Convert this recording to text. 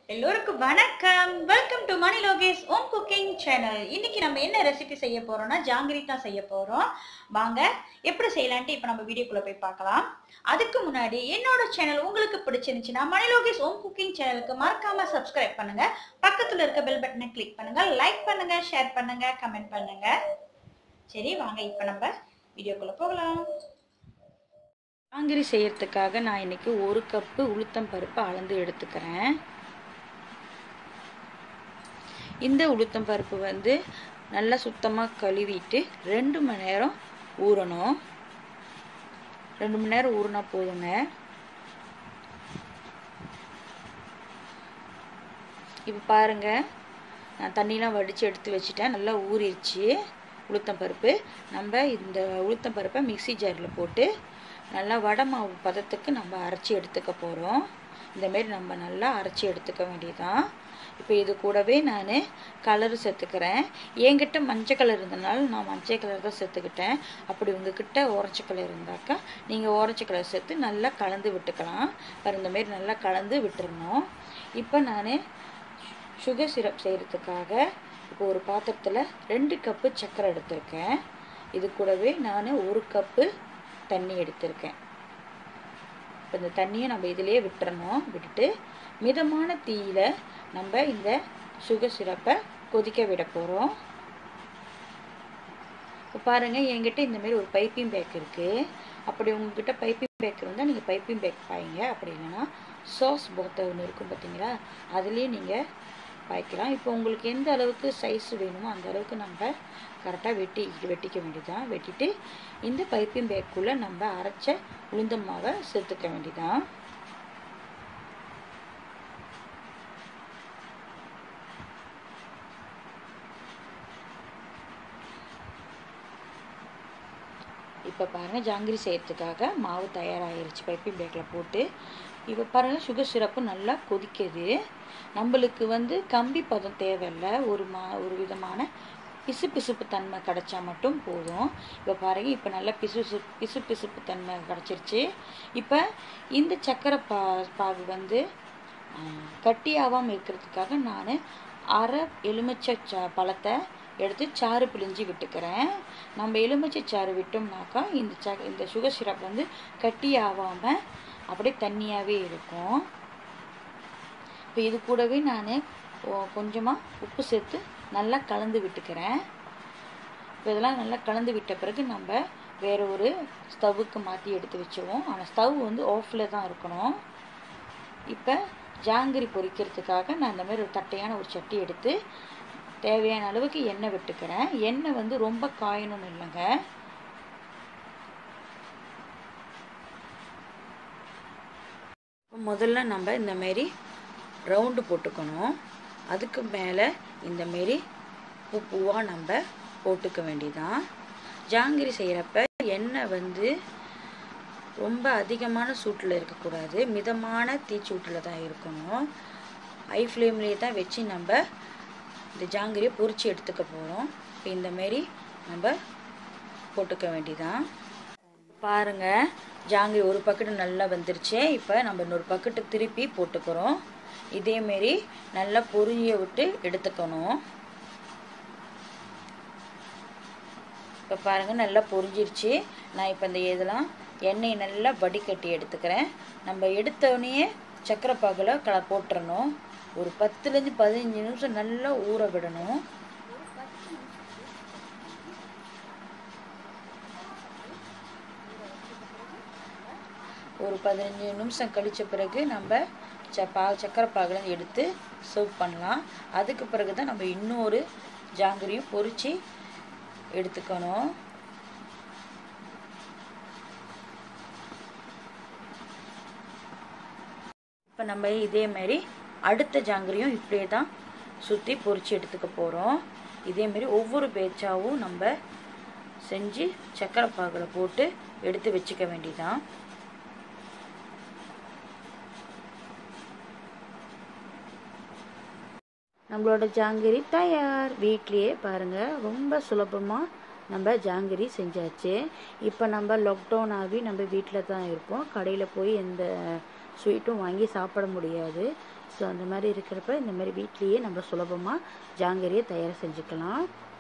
எல்லோருக்கும் வணக்கம் welcome to Mani Lokesh home cooking channel இன்னைக்கு நம்ம என்ன ரெசிபி செய்ய போறோம்னா ஜாங்கிரி தான் செய்ய போறோம் வாங்க எப்படி செய்யலான்ட்டு இப்போ நம்ம வீடியோக்குள்ள போய் பார்க்கலாம் அதுக்கு முன்னாடி என்னோட சேனல் உங்களுக்கு பிடிச்சிருந்துச்சுன்னா மணி லோகேஷ் ஓம் குக்கிங் சேனலுக்கு மறக்காம சப்ஸ்கிரைப் பண்ணுங்க பக்கத்துல இருக்க பெல் பட்டனை கிளிக் பண்ணுங்க லைக் பண்ணுங்க ஷேர் பண்ணுங்க கமெண்ட் பண்ணுங்க சரி வாங்க இப்போ நம்ம வீடியோக்குள்ள போகலாம் ஜாங்கிரி செய்யறதுக்காக நான் இன்னைக்கு ஒரு கப்பு உளுத்தம் பருப்பு அளந்து எடுத்துக்கிறேன் இந்த உளுத்தம் பருப்பு வந்து நல்லா சுத்தமாக கழுவிட்டு ரெண்டு மணி நேரம் ஊறணும் ரெண்டு மணி நேரம் ஊறினா போதுங்க இப்போ பாருங்க நான் தண்ணிலாம் வடித்து எடுத்து வச்சுட்டேன் நல்லா ஊறிடுச்சு உளுத்தம் பருப்பு நம்ம இந்த உளுத்தம் பருப்பை மிக்சி ஜாரில் போட்டு நல்லா வடை மாவு பதத்துக்கு நம்ம அரைச்சி எடுத்துக்க போகிறோம் இந்தமாரி நம்ம நல்லா அரைச்சி எடுத்துக்க வேண்டியதான் இப்போ இது கூடவே நான் கலர் சேர்த்துக்கிறேன் என்கிட்ட மஞ்சள் கலர் இருந்தனால நான் மஞ்சள் கலர் தான் சேர்த்துக்கிட்டேன் அப்படி உங்ககிட்ட ஓரஞ்சு கலர் இருந்தாக்கா நீங்கள் ஓரஞ்சு கலர் சேர்த்து நல்லா கலந்து விட்டுக்கலாம் பாரு இந்த மாதிரி நல்லா கலந்து விட்டுறணும் இப்போ நான் சுகர் சிரப் செய்கிறதுக்காக இப்போ ஒரு பாத்திரத்தில் ரெண்டு கப்பு சர்க்கரை எடுத்திருக்கேன் இது கூடவே நான் ஒரு கப்பு தண்ணி எடுத்திருக்கேன் இப்போ இந்த தண்ணியை நம்ம இதிலே விட்டுறணும் விட்டுட்டு மிதமான தீயில நம்ம இந்த சுகர் சிரப்பை கொதிக்க விட போகிறோம் இப்போ பாருங்கள் என்கிட்ட இந்தமாரி ஒரு பைப்பிங் பேக் இருக்குது அப்படி உங்ககிட்ட பைப்பிங் பேக் இருந்தால் நீங்கள் பைப்பிங் பேக் பாய்ங்க அப்படி இல்லைன்னா சாஸ் போத்த ஒன்று இருக்கும் பார்த்தீங்களா அதுலேயே நீங்கள் பாய்க்கலாம் இப்போ உங்களுக்கு எந்த அளவுக்கு சைஸ் வேணுமோ அந்த அளவுக்கு நம்ம கரெக்டாக வெட்டி வெட்டிக்க வேண்டியதான் வெட்டிட்டு இந்த பைப்பிங் பேக்குள்ளே நம்ம அரைச்ச உளுந்த மாவை சேர்த்துக்க வேண்டியதான் இப்போ பாருங்கள் ஜாங்கிரி செய்யறதுக்காக மாவு தயாராகிருச்சு பைப்பிங் பேக்கில் போட்டு இப்போ பாருங்கள் சுகர் சிரப்பு நல்லா கொதிக்குது நம்மளுக்கு வந்து கம்பி பதம் தேவையில்லை ஒரு மா ஒரு விதமான பிசு பிசுப்பு தன்மை கிடச்சா மட்டும் போதும் இப்போ பாருங்கள் இப்போ நல்லா பிசு பிசு பிசுப்பு தன்மை கிடச்சிருச்சு இப்போ இந்த சக்கரை பா பாகு வந்து கட்டி ஆகாமல் இருக்கிறதுக்காக நான் அரை எலுமிச்சை சா பழத்தை எடுத்து சாறு பிழிஞ்சு விட்டுக்கிறேன் நம்ம எலுமிச்சை சாறு விட்டோம்னாக்கா இந்த ச இந்த சுகர் சிரப் வந்து கட்டி ஆகாமல் அப்படியே தண்ணியாகவே இருக்கும் இப்போ இது கூடவே நான் கொஞ்சமாக உப்பு சேர்த்து நல்லா கலந்து விட்டுக்கிறேன் இப்போ இதெல்லாம் நல்லா கலந்து விட்ட பிறகு நம்ம வேறு ஒரு ஸ்டவ்வுக்கு மாற்றி எடுத்து வச்சுருவோம் ஆனால் ஸ்டவ் வந்து ஆஃபில் தான் இருக்கணும் இப்போ ஜாங்கிரி பொரிக்கிறதுக்காக நான் இந்த மாதிரி ஒரு தட்டையான ஒரு சட்டி எடுத்து தேவையான அளவுக்கு எண்ணெய் விட்டுக்கிறேன் எண்ணெய் வந்து ரொம்ப காயணும்னு இல்லைங்க முதல்ல நம்ம இந்த மாரி ரவுண்டு போட்டுக்கணும் அதுக்கு மேலே இந்த மாரி பூ பூவாக நம்ம போட்டுக்க வேண்டியதான் ஜாங்கிரி செய்கிறப்ப எண்ணெய் வந்து ரொம்ப அதிகமான சூட்டில் இருக்கக்கூடாது மிதமான தீச்சூட்டில் தான் இருக்கணும் ஹை ஃப்ளேம்லேயே தான் வச்சு நம்ம இந்த ஜாங்கிரியை பொரித்து எடுத்துக்க போகிறோம் இப்போ இந்தமாரி நம்ம போட்டுக்க வேண்டியதான் பாருங்கள் ஜாங்கிரி ஒரு பக்கெட்டு நல்லா வந்துருச்சு இப்போ நம்ம இன்னொரு பக்கெட்டு திருப்பி போட்டுக்கிறோம் இதேமாரி நல்லா பொரிய விட்டு எடுத்துக்கணும் இப்போ பாருங்கள் நல்லா பொரிஞ்சிருச்சு நான் இப்போ இந்த இதெல்லாம் எண்ணெயை நல்லா வடிகட்டி எடுத்துக்கிறேன் நம்ம எடுத்தோடனே சக்கரை பாகில் க போட்டுறணும் ஒரு பத்துலேருந்து பதினஞ்சு நிமிஷம் நல்லா ஊற விடணும் ஒரு பதினஞ்சு நிமிஷம் கழித்த பிறகு நம்ம ச பா சக்கரை பாகில் எடுத்து சர்வ் பண்ணலாம் அதுக்கு பிறகு தான் நம்ம இன்னொரு ஜாங்கிரியும் பொரித்து எடுத்துக்கணும் இப்போ நம்ம இதே மாதிரி அடுத்த ஜாங்கிரியும் இப்படியே தான் சுற்றி பொரித்து எடுத்துக்க போகிறோம் இதேமாரி ஒவ்வொரு பேச்சாவும் நம்ம செஞ்சு சக்கரை பாகில் போட்டு எடுத்து வச்சுக்க வேண்டியதான் நம்மளோட ஜாங்கிரி தயார் வீட்லேயே பாருங்கள் ரொம்ப சுலபமாக நம்ம ஜாங்கிரி செஞ்சாச்சு இப்போ நம்ம லாக்டவுன் ஆகி நம்ம வீட்டில் தான் இருப்போம் கடையில் போய் எந்த ஸ்வீட்டும் வாங்கி சாப்பிட முடியாது ஸோ அந்த மாதிரி இருக்கிறப்ப இந்த மாதிரி வீட்லேயே நம்ம சுலபமாக ஜாங்கிரியை தயார் செஞ்சுக்கலாம்